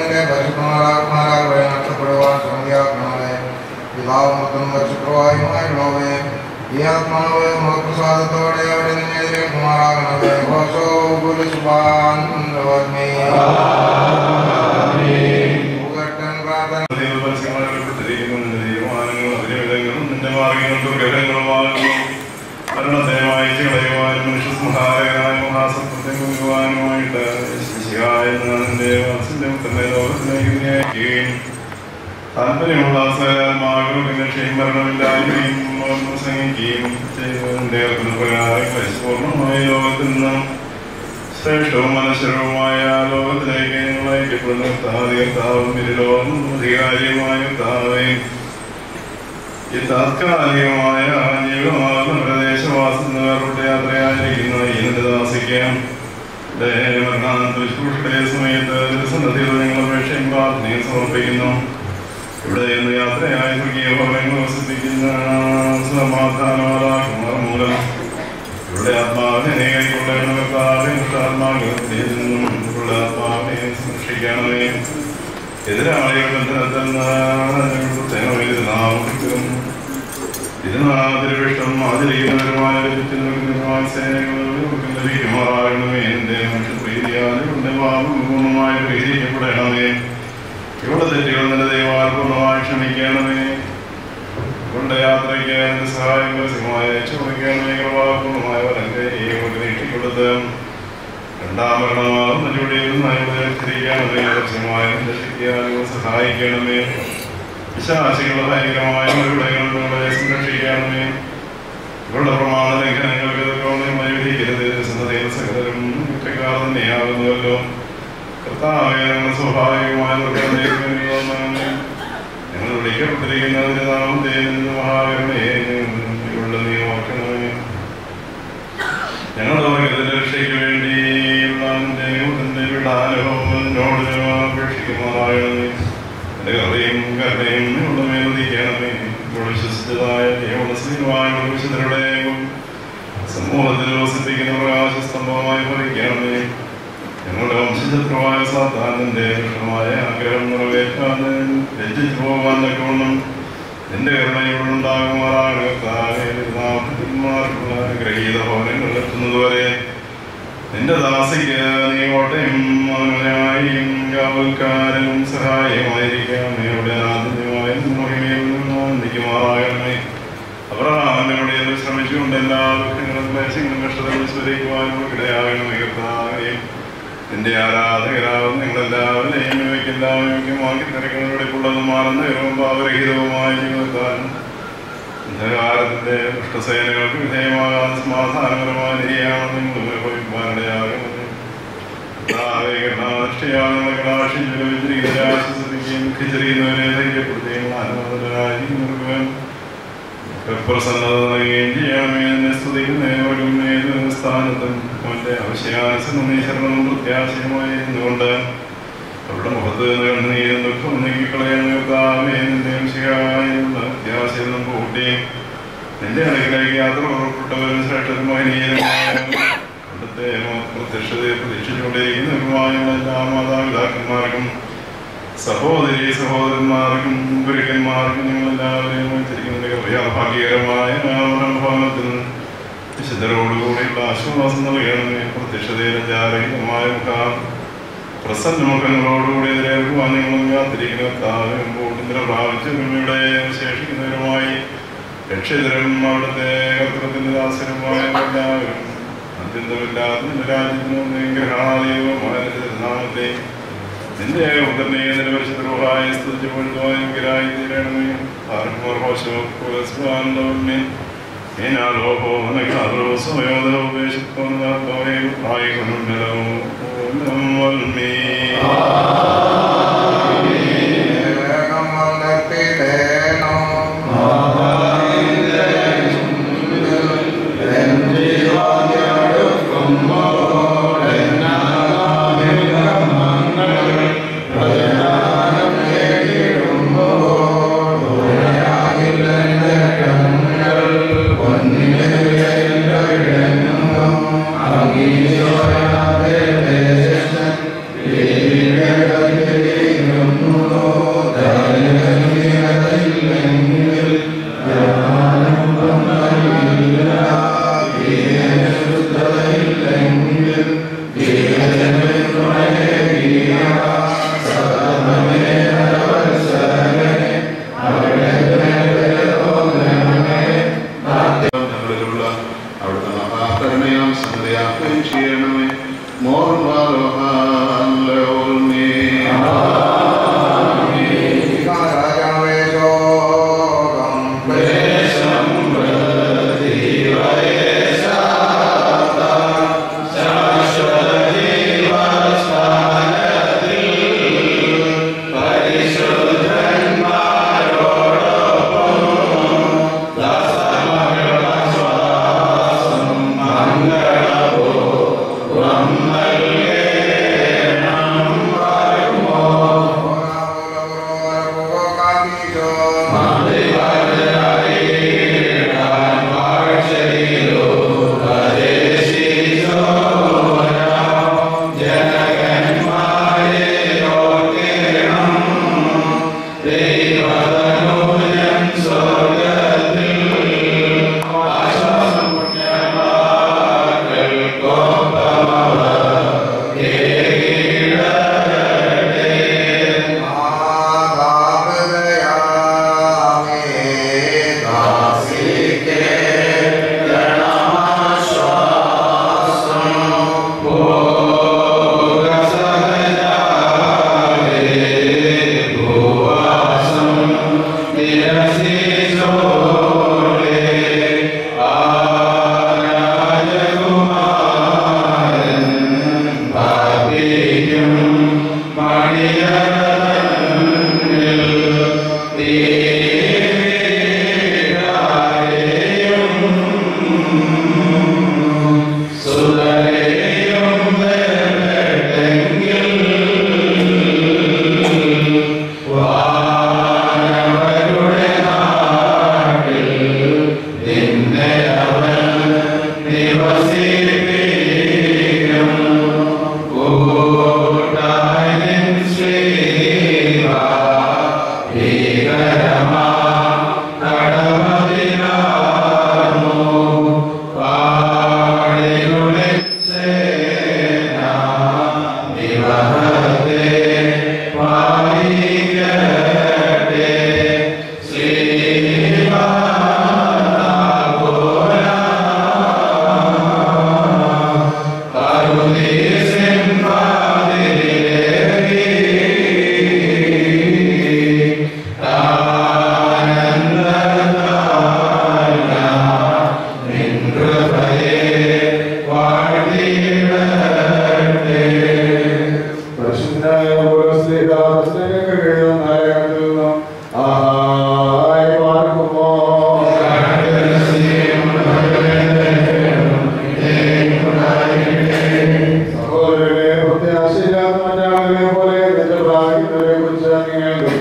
നിന്റെ പരിശുദ്ധമാരാത്മാരാൽ വഴി നഷ്ടപ്പെടുവാൻ ശ്രമിയാക്കണമേ പിതാവും പുത്രനും പരിശുദ്ധവായുമായുള്ളവേ ഈ ആത്മാവ് മുഖപ്രസാദത്തോടെ അവിടെ നിന്നെ എതിരേൽക്കുമാറാകണമേ ഹോശോ കുലുസുബാൻ പ്രാർത്ഥന നിന്റെ മാർഗങ്ങളും ദുർഗ്രഹങ്ങളുമാകുന്നു മരണദയമായി കളയുവാനും മനുഷ്യസംഹാരകനായ മഹാസത്യങ്ങളുമായിട്ട് നിന്റെ വാത്സല്യം തന്നെ ലോകത്തിലേക്ക് നിയമിക്കുകയും താല്പര്യമുള്ള സകലമാകളും രക്ഷയും മരണമില്ലായ്മയും പ്രസംഗിക്കുകയും ചെയ്തതിന്റെ പ്രകാരം പരിപൂർണമായ ലോകത്തിൽ നിന്നും ശ്രേഷ്ഠവും മനശ്വരവുമായ ലോകത്തിലേക്ക് ഞങ്ങൾ ഐക്യപ്പെടുന്ന കർത്താവും ഇരുലോകം അധികാരിയുമായ കർത്താവേയും ഈ താത്കാലികമായ ജീവിതമാകുന്ന പ്രദേശവാസങ്ങളുടെ യാത്രയായിരിക്കുന്ന ഇതിന്റെ ദാസിക്കാം ശുശ്രൂഷയുടെ സമയത്ത് സന്നദ്ധയിൽ ഞങ്ങൾ അപേക്ഷയും പ്രാർത്ഥനയും സമർപ്പിക്കുന്നു ഇവിടെ നിന്ന് യാത്രയായി സ്വർഗീയ ഭവനങ്ങൾ വസിപ്പിക്കുന്ന സമാധാനമാതാക്കുമാർ മൂലം ഇവിടെ ആത്മാവിനെ കൈക്കൊള്ളേണ്ടവർക്കാരുടെ ആത്മാവിൽ നിന്നും ഉള്ള ആത്മാവിനെ സംരക്ഷിക്കണമേ എതിരാളികൾ ബന്ധനത്തിൽ നാമത്തിലും ഇതിനാതിരുവിഷ്ടം ആചരിക്കുന്നവരുമായ ലഭിക്കുമാറാകണമേ എന്റെ മനുഷ്യപ്രീതിയാലുണ്ട് പൂർണ്ണമായ പ്രീതിക്കപ്പെടണമേ ഇവിടെ തെറ്റുകൾ നിന്റെ ദൈവാൽ പൂർണ്ണമായി ക്ഷമിക്കണമേ കൊണ്ട് യാത്രയ്ക്ക് എന്റെ സഹായം പരസ്യമായ ചോദിക്കണമേ കൃപാപൂർണ്ണമായ വരന്റെ നീട്ടിക്കൊടുത്ത് രണ്ടാം മരണമാകുന്ന ജോലിയിൽ നയത്തിരിക്കണമേ പരസ്യമായ നിന്റെ ശക്തിയാലും സഹായിക്കണമേ വിശാസികളുടെ ഭയങ്കരമായ മറുപടികളുടെ സംരക്ഷിക്കണമേ ഇവരുടെ പ്രമാണ ലംഘനങ്ങൾക്ക് എതിർക്കണമെന്ന് വിധിക്കരുത് സന്നദ്ധയിൽ സകലരും കുറ്റക്കാർ തന്നെയാകുന്നുവല്ലോ കർത്താവേ ഞങ്ങൾ സ്വാഭാവികമായ നിർബന്ധം ഞങ്ങൾ വിളിക്കപ്പെട്ടിരിക്കുന്നതിന് നാമത്തെ മഹാകരണയെ ഉള്ള നിയമമാക്കണമേ ഞങ്ങളുടെ വർഗത്തിന്റെ രക്ഷയ്ക്ക് വേണ്ടിയുള്ള ദൈവത്തിന്റെ വിടാനുഭവനോട് അപേക്ഷിക്കുമാറാകണമേ എന്റെ കറിയും കരുണയും ഉള്ള മേലതിക്കണമേ വിശ്വസിച്ചതായ ദൈവമായ വിശുദ്ധരുടെ സമൂഹത്തിൽ വസിപ്പിക്കുന്ന പ്രകാശസ്തംഭമായി ഭരിക്കണമേ ഞങ്ങളുടെ വംശശത്രുവായ സാത്താനന്റെ ദുഷ്ടമായ ആഗ്രഹം നിറവേറ്റാൻ രചിച്ചു പോകാൻ തക്കവണ്ണം നിന്റെ കരുണയോടുണ്ടാകുമാറാണ് നാമത്തിന്മാർക്കുള്ള ഗ്രഹീത ഭവനങ്ങൾ എത്തുന്നതുവരെ നിന്റെ ദാസിക്ക് നീ ഓട്ടയും മൗനമായും കാവൽക്കാരനും സഹായമായിരിക്കാം ഇവിടെ ആദ്യമായി മഹിമയിൽ നിൽക്കുമാറാകണമേ അബ്രഹാമിനോട് ശ്രമിച്ചുകൊണ്ട് എല്ലാ ദുഃഖങ്ങളും ക്ലേശങ്ങളും കഷ്ടതകളും സ്വീകരിക്കുവാനും ഇടയാകണമേ കർത്താവേയും നിന്റെ ആരാധകരാവും നിങ്ങളെല്ലാവരെയും ഇവയ്ക്കെല്ലാം യോഗ്യമാക്കി തിരക്കുന്നവരുടെക്കുള്ളതും മാറുന്നവരും പാവരഹിതവുമായ ജീവിതത്താൽ അന്ധകാരത്തിന്റെ ദുഷ്ടസേനകൾക്ക് വിധേയമാകാൻ സമാധാനപരമായ നിരയാണെന്ന് നിങ്ങൾ ഭവിപ്പാനിടയാകുന്നു ാശ്വസിക്കുകയും ധൈര്യപ്പെടുത്തുകയും ആത്മതരായി നിർവൻ പ്രസന്നത നൽകുകയും ചെയ്യണമേ എന്നെ സ്തുതിക്കുന്നവരും ഏത് സ്ഥാനത്തും അവന്റെ ആവശ്യാനുസരണം നീ ശരണവും പ്രത്യാശയുമായി ഇരുന്നുകൊണ്ട് അവരുടെ മുഖത്ത് നിന്ന് കണ്ണുനീരും ദുഃഖം നീക്കിക്കളയാമേ നിന്റെ ശിഹായുള്ള അത്യാവശ്യം നമുക്ക് കൂട്ടിയും നിന്റെ അടുക്കിലേക്ക് യാത്ര പുറപ്പെട്ടവരും ശ്രേഷ്ഠരുമായ അവിടുത്തെ പ്രത്യക്ഷതയെ പ്രതീക്ഷിച്ചുകൊണ്ടിരിക്കുന്നവരുമായ എല്ലാ മാതാപിതാക്കന്മാർക്കും സഹോദരി സഹോദരന്മാർക്കും ഗുരുക്കന്മാർക്കും ഞങ്ങളെല്ലാവരെയും വെച്ചിരിക്കുന്ന ഭാഗ്യകരമായ ഭവനത്തിൽ വിശുദ്ധരോടുകൂടിയുള്ള ആശ്വാസം നൽകണമേ പ്രത്യക്ഷതയിലെ ജാരഹിതമായ മുഖം പ്രസന്നമുഖങ്ങളോടുകൂടി എതിരേൽക്കുവാൻ ഞങ്ങളും കാത്തിരിക്കുന്ന താവും കൂട്ടുന്നിര പ്രാപിച്ച് ഭൂമിയുടെ ശേഷിക്കുന്നവരുമായി രക്ഷിതരും അവിടുത്തെ കർത്തൃത്തിന്റെ ദാസരുമായ എല്ലാവരും അത്യന്തമില്ലാത്ത നിന്റെ രാജ്യത്തിനും ഗ്രഹാലയവുമായ നാമത്തെ നിന്റെ ഉദരനെ നിന്റെ പരിശുദ്ധമായ സ്തുതിച്ച് പൊഴുതുവാനെങ്കിലായി തീരണമേ ആർക്കും ഹോശോസ്വാനന്ദമേ ഏനാലോഹോ നഗാലോ സ്വയോധ ഉപേക്ഷിത്തോന്നേ ആയിക്കൊണ്ടും വൽമേ ും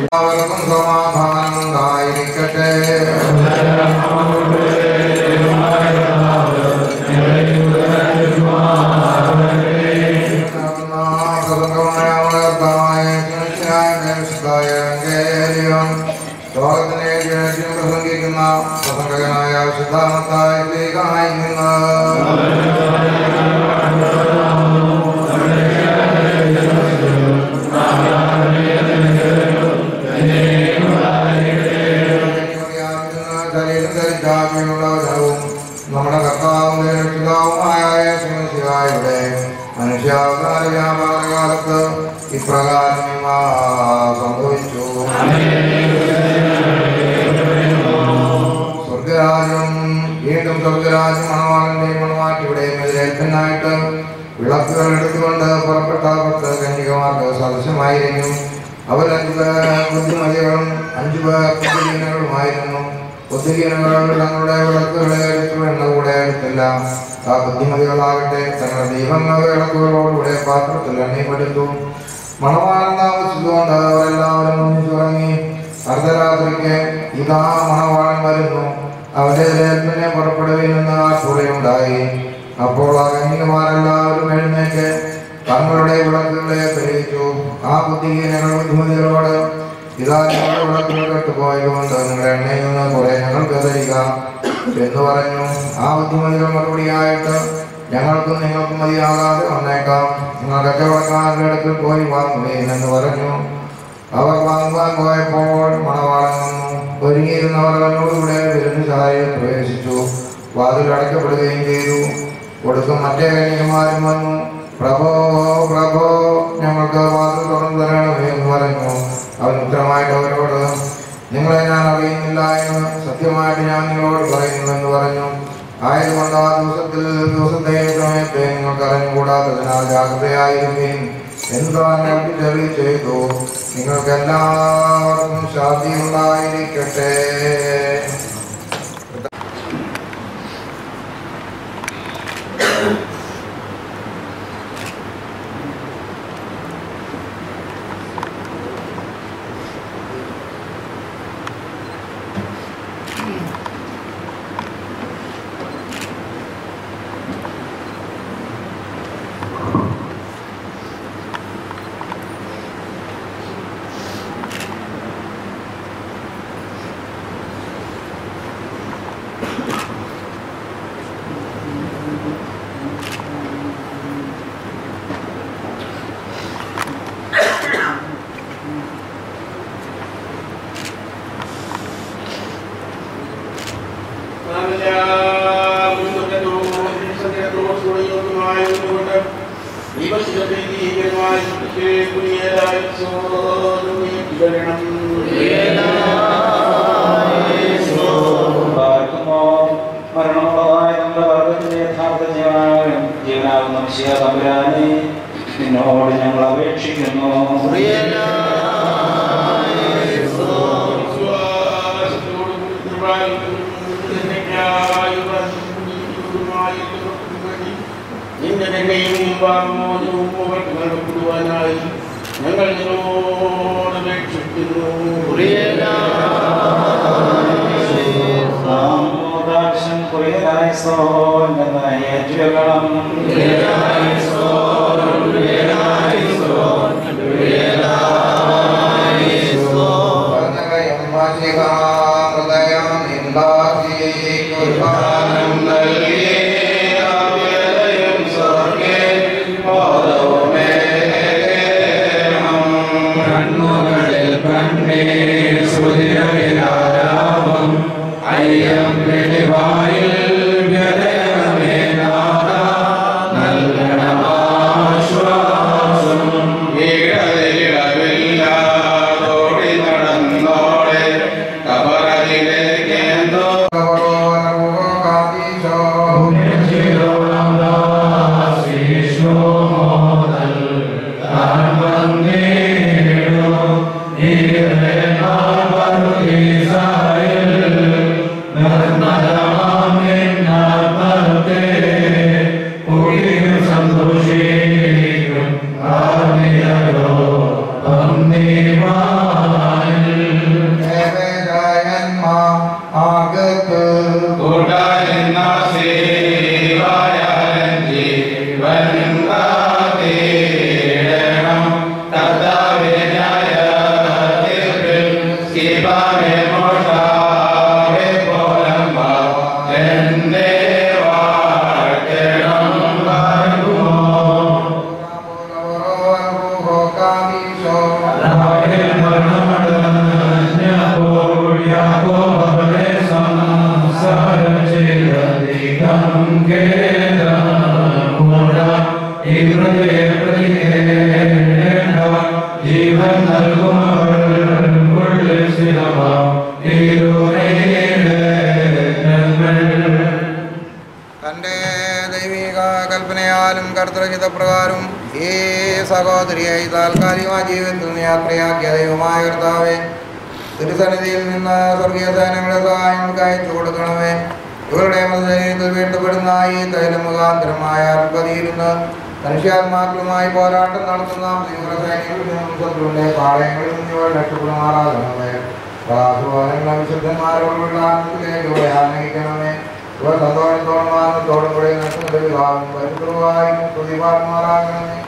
എല്ലാവർക്കും സമാധാനം ഉണ്ടായിരിക്കട്ടെ സ്വതന്ത്രമായ വളർത്തായ ശിഷ്യായ എവങ്കേലിയം ലോകത്തിനെ ജനത്തിനും പ്രസംഗിക്കുന്ന പ്രസംഗകനായ സിദ്ധാന്തത്തായ സ്ത്രീകായി നിന്ന് ുള്ളവരും നമ്മുടെ കർത്താവും രക്ഷിതാവുമായ ശിവശിവായുടെ മനുഷ്യാവതാര വ്യാപാരകാലത്ത് ഇപ്രകാരം ഇവ സംഭവിച്ചു സ്വർഗരാജ്യം വീണ്ടും സ്വർഗരാജ്യം മണവാളന്റെയും മണവാട്ടിയുടെയും എതിരേൽപ്പിനായിട്ട് വിളക്കുകൾ എടുത്തുകൊണ്ട് പുറപ്പെട്ട പത്ത് കന്യകമാർക്ക് സദൃശമായിരിക്കും അവർ അഞ്ചു പേർ ബുദ്ധിമതികളും അഞ്ചു പേർ ബുദ്ധിഹീനകളുമായിരുന്നു ബുദ്ധിഹീനകൾ തങ്ങളുടെ വിളക്കുകളെ എടുത്തു എണ്ണ കൂടെ എടുത്തില്ല ആ ബുദ്ധിമതികളാകട്ടെ തങ്ങളുടെ ദൈവങ്ങൾ വിളക്കുകളോടുകൂടെ പാത്രത്തിൽ എണ്ണപ്പെടുത്തു മണവാളൻ താമസിച്ചുകൊണ്ട് അവരെല്ലാവരും ഒന്നിച്ചുറങ്ങി അർദ്ധരാത്രിക്ക് ഇതാ മണവാളൻ വരുന്നു അവന്റെ ലേഖനെ പുറപ്പെടുവിൽ ആ ചുളയുണ്ടായി അപ്പോൾ ആ കന്യകമാരെല്ലാവരും എഴുന്നേറ്റ് തങ്ങളുടെ വിളക്കുകളെ തെളിയിച്ചു ആ ബുദ്ധിഹീനങ്ങൾ ബുദ്ധിമതികളോട് ഇതാ ഞങ്ങളുടെ വിളക്കുകൾ കെട്ടുപോയതുകൊണ്ട് നിങ്ങളുടെ എണ്ണയിൽ നിന്ന് കുറെ ഞങ്ങൾക്ക് തരിക എന്ന് പറഞ്ഞു ആ ബുദ്ധിമതികൾ മറുപടിയായിട്ട് ഞങ്ങൾക്കും നിങ്ങൾക്കും മതിയാകാതെ വന്നേക്കാം നിങ്ങൾ കച്ചവടക്കാരുടെ അടുക്കൽ പോയി വാങ്ങുകയും എന്ന് പറഞ്ഞു അവർ വാങ്ങുവാൻ പോയപ്പോൾ മണവാളൻ വന്നു ഒരുങ്ങിയിരുന്നവർ അവനോടുകൂടെ വിരുന്നുശാലയിൽ പ്രവേശിച്ചു വാതിൽ അടയ്ക്കപ്പെടുകയും ചെയ്തു കൊടുക്കും മറ്റേ കന്യകമാരും വന്നു പ്രഭോ പ്രഭോ ഞങ്ങൾക്ക് വാതിൽ തുറന്നു തരണമേ എന്ന് പറഞ്ഞു അവൻ ഉത്തരമായിട്ട് അവരോട് നിങ്ങളെ ഞാൻ അറിയുന്നില്ല എന്ന് സത്യമായിട്ട് ഞാൻ നിങ്ങളോട് പറയുന്നു എന്ന് പറഞ്ഞു ആയതുകൊണ്ട് ആ ദിവസത്തിൽ ദിവസത്തെയും സമയത്തെ നിങ്ങൾക്ക് അറിഞ്ഞുകൂടാത്തതിനാൽ ജാഗ്രതയായിരിക്കും എന്താണ് ഞങ്ങൾക്ക് ചെറിയ ചെയ്തു നിങ്ങൾക്ക് എല്ലാവർക്കും ശാന്തി ഉണ്ടായിരിക്കട്ടെ മരണമുള്ളതായ നമ്മുടെ വർഗത്തിന്റെ യഥാർത്ഥ ജീവനാകും ജീവനാകുന്ന മിശിഹ തമ്പുരാനെ നിന്നോട് ഞങ്ങൾ അപേക്ഷിക്കുന്നു നിന്റെ തന്നെയും വാമോചനവും അവർക്ക് നൽകപ്പെടുവാനായി ഞങ്ങൾ നിന്നോട് അപേക്ഷിക്കുന്നു നാമോദാക്ഷൻ കുറിയലായി സോൻ എന്ന ഏറ്റുകളും ഹൃദയം നിന്ദാതി കുർബാനം നൽകി അഭ്യദയം സ്വർഗേ ബോധവുമേ കണ്ണുകളിൽ കണ്ണീർ സുതിരവിലാലാപം അയ്യം വെളിവായിൽ വ്യതയമേ നാഥ നൽകണമാശ്വാസം ഇടതിലിടവില്ലാതോടി നടന്നോടെ കബറയിലേക്കെന്തോ സന്തോഷിക്കും സഹോദരിയായി താൽക്കാലികമായ ജീവിതത്തിൽ നിന്ന് യാത്രയാക്കിയ ദൈവമായ കർത്താവെ തിരുസന്നിധിയിൽ നിന്ന് സ്വർഗീയ സേനങ്ങളെ സഹായങ്ങൾക്ക് അയച്ചു കൊടുക്കണമേ ഇവരുടെ ശരീരത്തിൽ വീട്ടപ്പെടുന്ന ഈ തൈലം മുഖാന്തരമായ അർപ്പതിയിരുന്ന് മനുഷ്യാത്മാക്കളുമായി പോരാട്ടം നടത്തുന്ന തീവ്ര സൈനികളിൽ നിന്നും ശത്രുവിന്റെ പാളയങ്ങളിൽ നിന്ന് ഇവർ രക്ഷപ്പെടുമാറാകണമേ പ്രാസുവാനുള്ള വിശുദ്ധന്മാരോടുള്ള ആനന്ദത്തിലേക്ക് ഇവരെ ആനയിക്കണമേ ഇവർ സന്തോഷത്തോടും ആനന്ദത്തോടും കൂടെ നടത്തുന്നത് വിവാഹം പരിപൂർവമായി പ്രതിപാടുമാറാകണമേ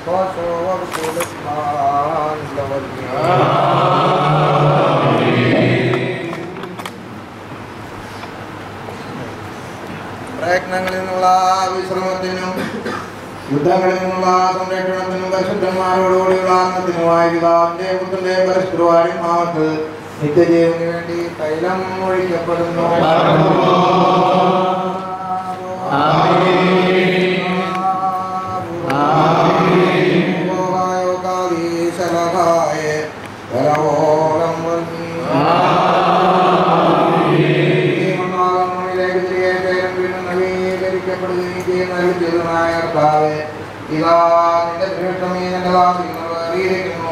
പ്രയത്നങ്ങളിൽ നിന്നുള്ള വിശ്രമത്തിനും യുദ്ധങ്ങളിൽ നിന്നുള്ള സംരക്ഷണത്തിനും പരിശുദ്ധന്മാരോടുകൂടിയുള്ള അന്നത്തിനുമായി പിതാവിന്റെ പുത്രന്റെ പരസ്പരവാടി മാവത്ത് നിത്യജീവന് വേണ്ടി തൈലം ഒഴിക്കപ്പെടുന്നു ഇതാ നിന്റെ ദൃഷ്ടമേ നിന്റെ ദാസികൾ അറിയിരിക്കുന്നു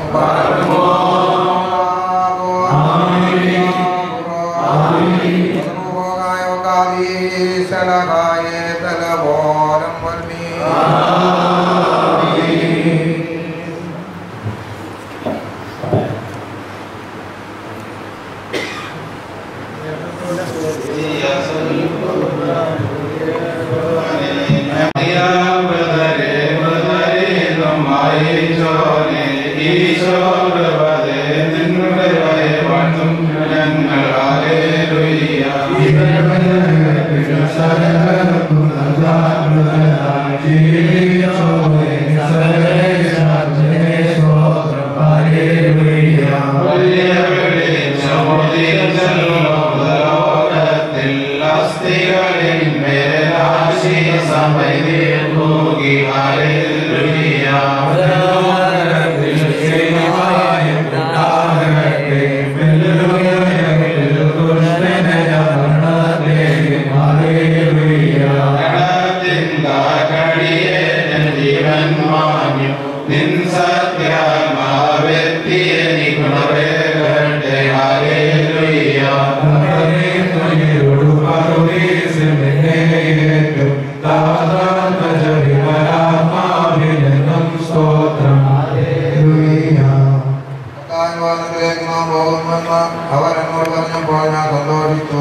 അവർ എന്നോട് പറഞ്ഞപ്പോൾ ഞാൻ സന്തോഷിച്ചു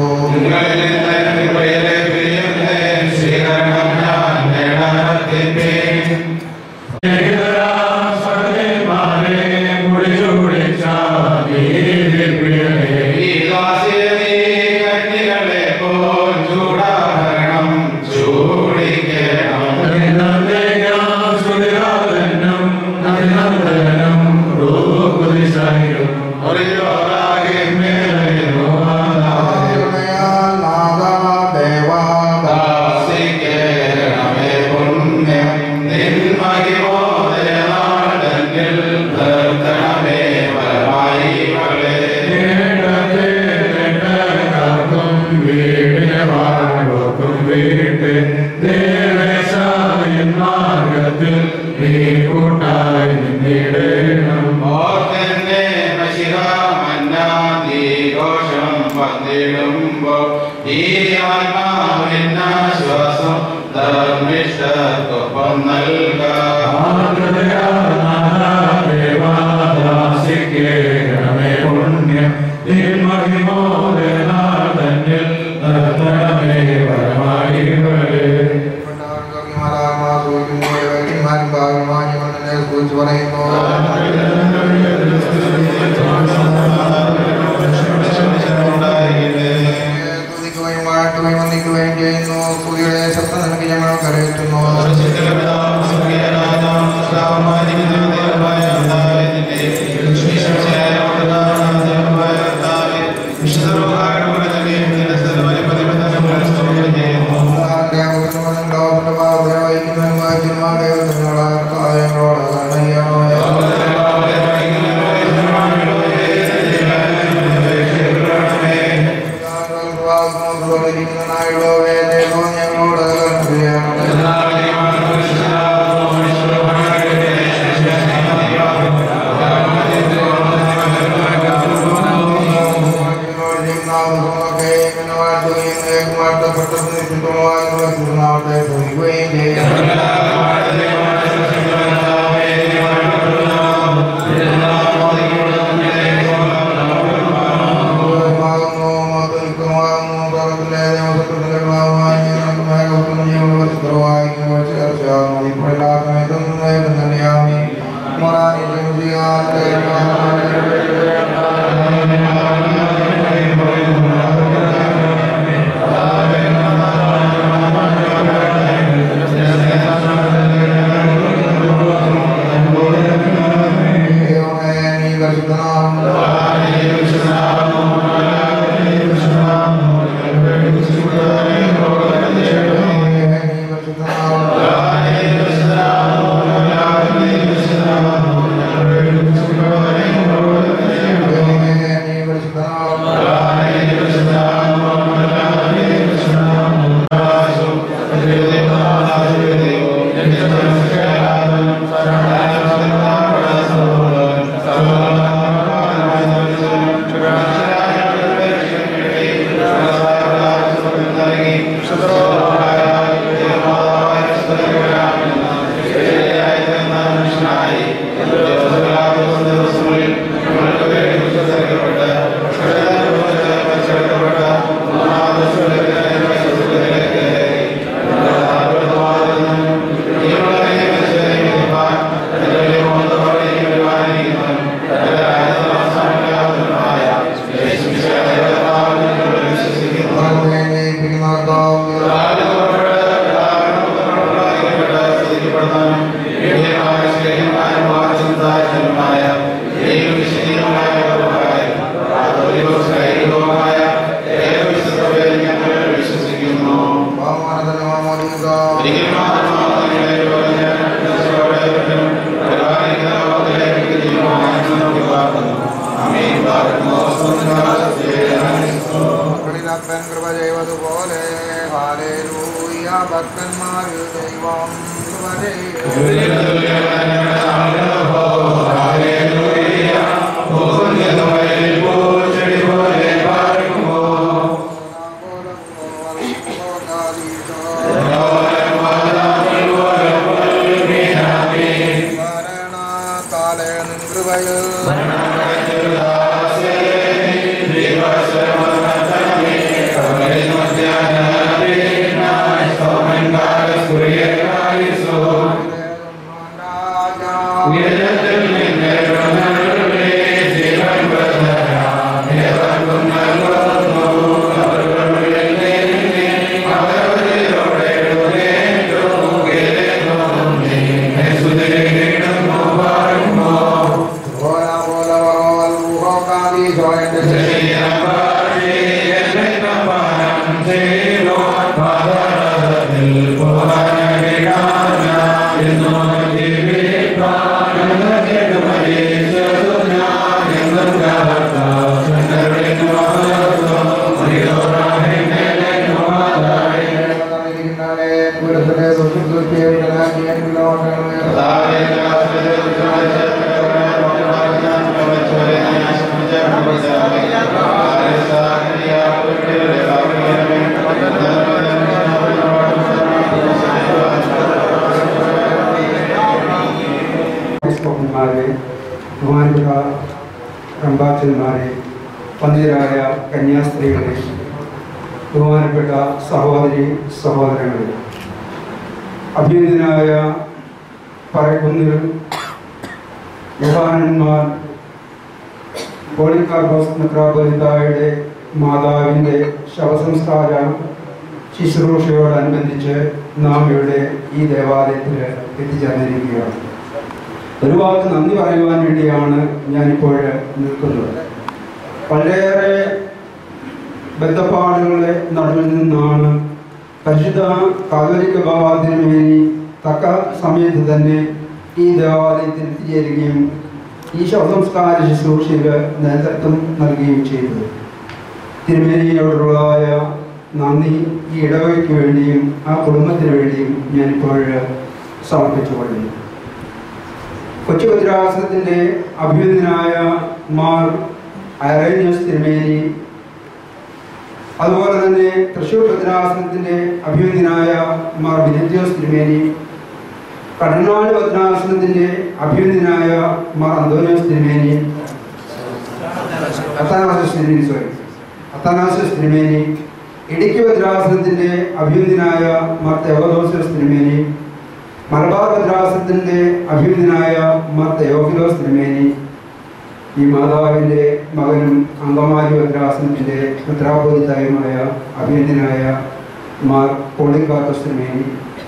ദേവാ ബഹുമാനപ്പെട്ടത് നിത്യമായ തിരുനാളത്തെ ശ്രമിക്കുകയും ചെയ്യും മാകുന്നു മാതൃക്കുമാകുന്നു പാപത്തിന്റെ ദേവസത്തിന്റെ കർമാവായി മേഘവും ജീവനുള്ള ചിത്രമായി ചേർച്ചാകുന്നു ഇപ്പോഴെല്ലാ സമയത്തും നേരം തന്നെയാമി മോറാനിക്കും ദൈവമേ നീ പരിശുദ്ധനാകുന്നു കൃപ ചെയ്തതുപോലെ ഹാലേലൂയ ഭക്തന്മാർ ദൈവം കൃപ ചെയ്യും കാലേ നിൻ കൃപയിൽ Hola, hola, hola, lujo, cadizo, en ബിഷപ്പുമാരെ ബഹുമാനപ്പെട്ട റംബാച്ചന്മാരെ പന്നിരായ കന്യാസ്ത്രീകളെ ബഹുമാനപ്പെട്ട സഹോദരി സഹോദരങ്ങളെ അഭ്യുന്നതനായ പറക്കുന്നിൽ യുവാനന്മാർ പോളിക്കാർബോസ് മെത്രാപൊലിത്തായുടെ മാതാവിൻ്റെ ശവസംസ്കാര ശുശ്രൂഷയോടനുബന്ധിച്ച് നാം ഇവിടെ ഈ ദേവാലയത്തിൽ എത്തിച്ചേർന്നിരിക്കുകയാണ് ഒരു വാക്ക് നന്ദി പറയുവാൻ വേണ്ടിയാണ് ഞാനിപ്പോൾ നിൽക്കുന്നത് വളരെയേറെ ബന്ധപ്പാടുകളുടെ നടുവിൽ നിന്നാണ് പരിശുദ്ധ കാതോലിക്ക ബാബാതിരുമേനി തക്ക സമയത്ത് തന്നെ ഈ ദേവാലയത്തിൽ എത്തിച്ചേരുകയും ഈ ശവസംസ്കാര ശുശ്രൂഷയ്ക്ക് നേതൃത്വം നൽകുകയും ചെയ്തത് തിരുമേനിയോടുള്ളതായ നന്ദി ഈ ഇടവയ്ക്ക് വേണ്ടിയും ആ കുടുംബത്തിന് വേണ്ടിയും ഞാനിപ്പോൾ സമർപ്പിച്ചുകൊള്ളുന്നു കൊച്ചു ഭദ്രാസനത്തിൻ്റെ അഭിനന്ദനായ മാർ അറേനിയസ് തിരുമേനി അതുപോലെ തന്നെ തൃശൂർ ഭദ്രാസനത്തിന്റെ അഭിമന്യനായ മാർ ബിനദ്യോസ് തിരുമേനി കടനാട് ഭദ്രാസനത്തിന്റെ അഭിമന്യനായ മാർ അന്തോനിയോസ് തിരുമേനി അത്താനാസസ് തിരുമേനി സോറി അത്താനാസസ് തിരുമേനി ഇടുക്കി ഭദ്രാസനത്തിന്റെ അഭിമന്യനായ മാർ തെവദോസസ് തിരുമേനി മലബാർ ഭദ്രാസനത്തിന്റെ അഭിമന്യനായ മാർ തെയോഫിലോസ് തിരുമേനി ഈ മാതാവിന്റെ മകനും അങ്കമാലി ഭദ്രാസനത്തിന്റെ ഉത്തരാപോദിതായുമായ അഭിനന്ദനായ മാർ പോളിക്കാത്തോസ് തിരുമേനി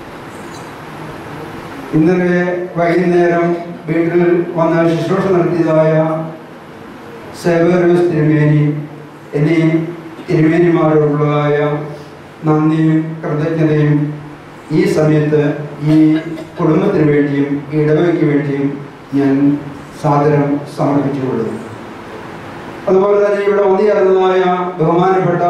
ഇന്നലെ വൈകുന്നേരം വീട്ടിൽ വന്ന ശുശ്രൂഷ നടത്തിയതായ സേവേറിയസ് തിരുമേനി എന്നീ തിരുമേനിമാരോടുള്ളതായ നന്ദിയും കൃതജ്ഞതയും ഈ സമയത്ത് ഈ കുടുംബത്തിന് വേണ്ടിയും ഈ ഇടവയ്ക്ക് വേണ്ടിയും ഞാൻ സാദരം സമർപ്പിച്ചുകൊള്ളുന്നു അതുപോലെ തന്നെ ഇവിടെ വന്നുചേർന്നതായ ബഹുമാനപ്പെട്ട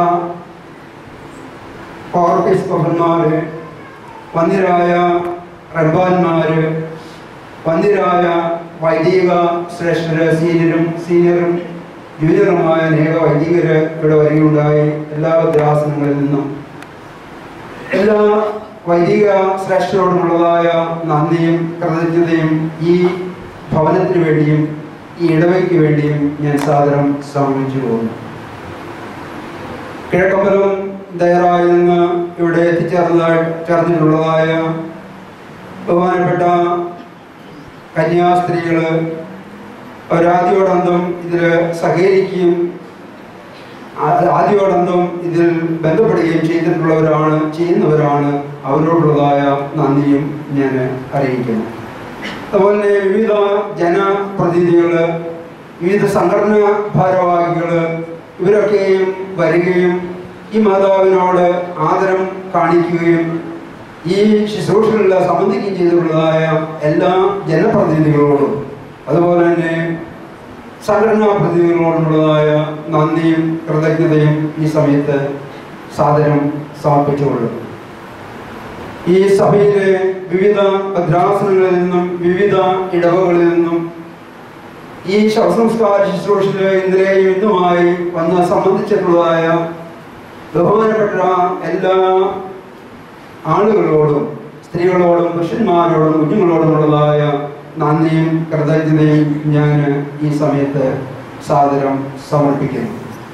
ഓർക്കിസ്കോഫന്മാര് വന്യരായ റബ്ബാന്മാര് വന്യരായ വൈദിക ശ്രേഷ്ഠര് സീനിയറും സീനിയറും ജൂനിയറുമായ അനേക വൈദികര് ഇവിടെ വരികയുണ്ടായി എല്ലാ ഭദ്രാസനങ്ങളിൽ നിന്നും എല്ലാ വൈദിക ശ്രേഷ്ഠരോടുമുള്ളതായ നന്ദിയും കൃതജ്ഞതയും ഈ ഭവനത്തിന് വേണ്ടിയും ഈ ഇടവയ്ക്ക് വേണ്ടിയും ഞാൻ സാദരം സമർപ്പിച്ചു പോകുന്നു കിഴക്കമ്പലം ദയറായി നിന്ന് ഇവിടെ എത്തിച്ചേർന്നതായി ചേർന്നിട്ടുള്ളതായ ബഹുമാനപ്പെട്ട കന്യാസ്ത്രീകള് അവരാദ്യോടന്തം ഇതിൽ സഹകരിക്കുകയും ആ- ആദ്യോടന്തം ഇതിൽ ബന്ധപ്പെടുകയും ചെയ്തിട്ടുള്ളവരാണ് ചെയ്യുന്നവരാണ് അവരോടുള്ളതായ നന്ദിയും ഞാൻ അറിയിക്കുന്നു അതുപോലെ തന്നെ വിവിധ ജനപ്രതിനിധികള് വിവിധ സംഘടനാ ഭാരവാഹികള് ഇവരൊക്കെയും വരികയും ഈ മാതാവിനോട് ആദരം കാണിക്കുകയും ഈ ശുശ്രൂഷകളിൽ സംബന്ധിക്കുകയും ചെയ്തിട്ടുള്ളതായ എല്ലാ ജനപ്രതിനിധികളോടും അതുപോലെ തന്നെ സംഘടനാ പ്രതിനിധികളോടുള്ളതായ നന്ദിയും കൃതജ്ഞതയും ഈ സമയത്ത് സാദരം സമർപ്പിച്ചുകൊള്ളും ഈ സഭയിലെ വിവിധ ഭദ്രാസനങ്ങളിൽ നിന്നും വിവിധ ഇടവകളിൽ നിന്നും ഈ ശവസംസ്കാര ശുശ്രൂഷയിൽ ഇന്നലെയും ഇന്നുമായി വന്ന് സംബന്ധിച്ചിട്ടുള്ളതായ ബഹുമാനപ്പെട്ട എല്ലാ ആളുകളോടും സ്ത്രീകളോടും പുരുഷന്മാരോടും കുഞ്ഞുങ്ങളോടുമുള്ളതായ നന്ദിയും കൃതജ്ഞതയും ഞാൻ ഈ സമയത്ത് സാദരം സമർപ്പിക്കുന്നു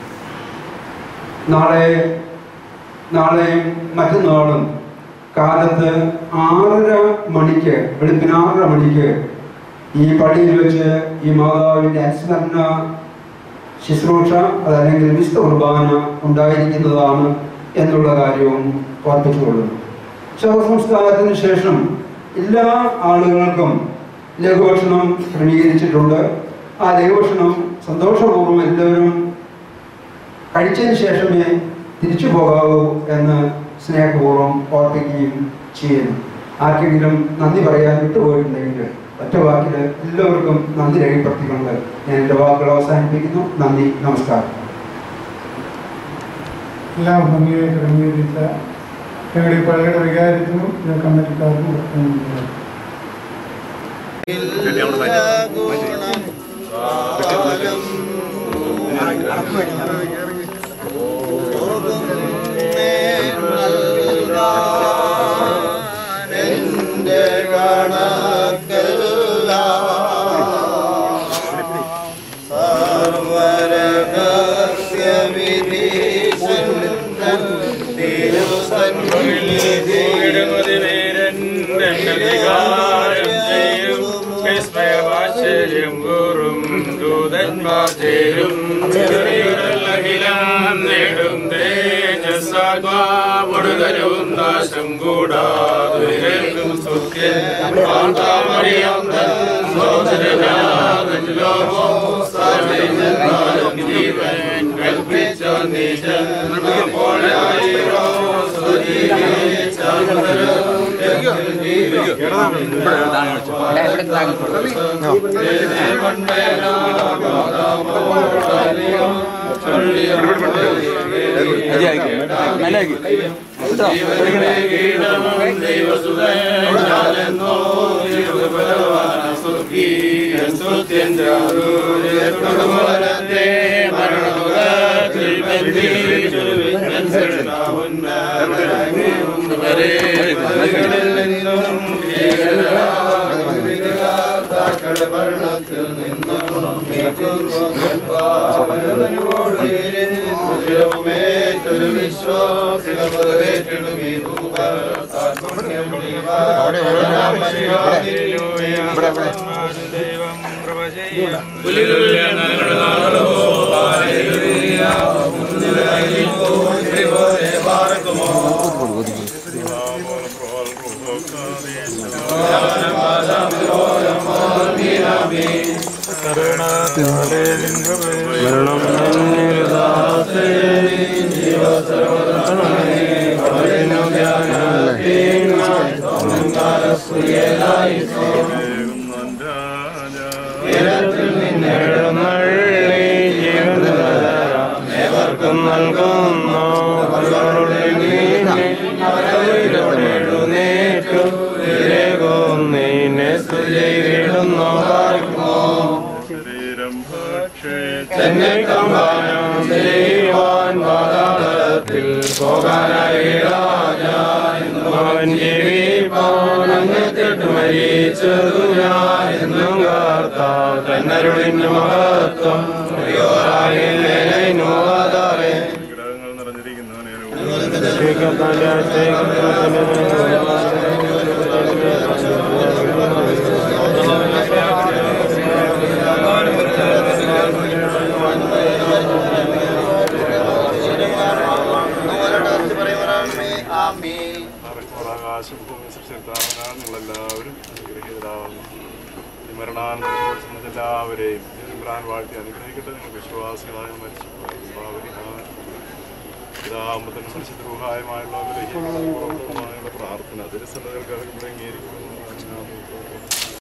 നാളെ നാളെയും മറ്റന്നാളും കാലത്ത് ആറര മണിക്ക് വെളുപ്പിന് ആറര മണിക്ക് ഈ പള്ളിയിൽ വെച്ച് ഈ മാതാവിൻ്റെ അനുസ്മരണ ശുശ്രൂഷ അതല്ലെങ്കിൽ വിശുദ്ധ കുർബാന ഉണ്ടായിരിക്കുന്നതാണ് എന്നുള്ള കാര്യവും ഓർപ്പിച്ചുകൊള്ളുന്നു ശവസംസ്കാരത്തിന് ശേഷം എല്ലാ ആളുകൾക്കും ലഘുഭക്ഷണം ക്രമീകരിച്ചിട്ടുണ്ട് ആ ലഘുഭക്ഷണം സന്തോഷപൂർവ്വം എല്ലാവരും കഴിച്ചതിന് ശേഷമേ തിരിച്ചു പോകാവൂ എന്ന് സ്നേഹപൂർവ്വം ഓർപ്പിക്കുകയും ചെയ്യുന്നു ആർക്കെങ്കിലും നന്ദി പറയാൻ വിട്ടുപോയിട്ടുണ്ടെങ്കിൽ ഒറ്റ വാക്കിൽ എല്ലാവർക്കും നന്ദി രേഖപ്പെടുത്തിക്കൊണ്ട് ഞാൻ എൻ്റെ വാക്കുകൾ അവസാനിപ്പിക്കുന്നു നന്ദി നമസ്കാരം എല്ലാം ഭംഗിയായി ക്രമീകരിച്ച ഞങ്ങളുടെ ഈ പള്ളിയുടെ വികാരത്തിനും ഞാൻ കമ്മിറ്റിക്കാർക്കും പ്രത്യേകം നാശം കൂടാതെ മരണ പതികളിൽ നിന്നും ഭീകരതാക്കളുടെ ഭരണത്തിൽ നിന്നും ഏറ്റൊരു വിശ്വാസികളേറ്റിടുമീ മരണം ഏവർക്കും നൽകുന്നു നീനെ സ്തുതിയിടുന്നു ശരീരം ഭക്ഷിച്ച് തന്നെ കമ്പാനം ചെയ്യുവാൻ പാതാളത്തിൽ പോകാനായി അവൻ ജീവിപ്പാൻ അങ്ങെത്തിട്ട് മരിച്ചതു ഞാൻ എന്നും കാർത്താവ് തന്നരുളിന് മഹത്വം നോവാതാവേ വിഗ്രഹങ്ങൾ നിറഞ്ഞിരിക്കുന്നവനെ ആകാശഭൂമി സൃഷ്ടിത്താവനാൽ നിങ്ങളെല്ലാവരും അനുഗ്രഹീതരാകുന്നു ഈ മരണാനന്തര എല്ലാവരെയും ഇമ്രാൻ വാഴ്ത്തി അനുഗ്രഹിക്കട്ടെ നിങ്ങൾ വിശ്വാസികളായ മരിച്ചു പിതാമത്തിനും പരിശുദ്ധൂഹായമായുള്ള പ്രാർത്ഥന തിരുസന്നതകൾക്ക് അംഗീകരിക്കുന്നു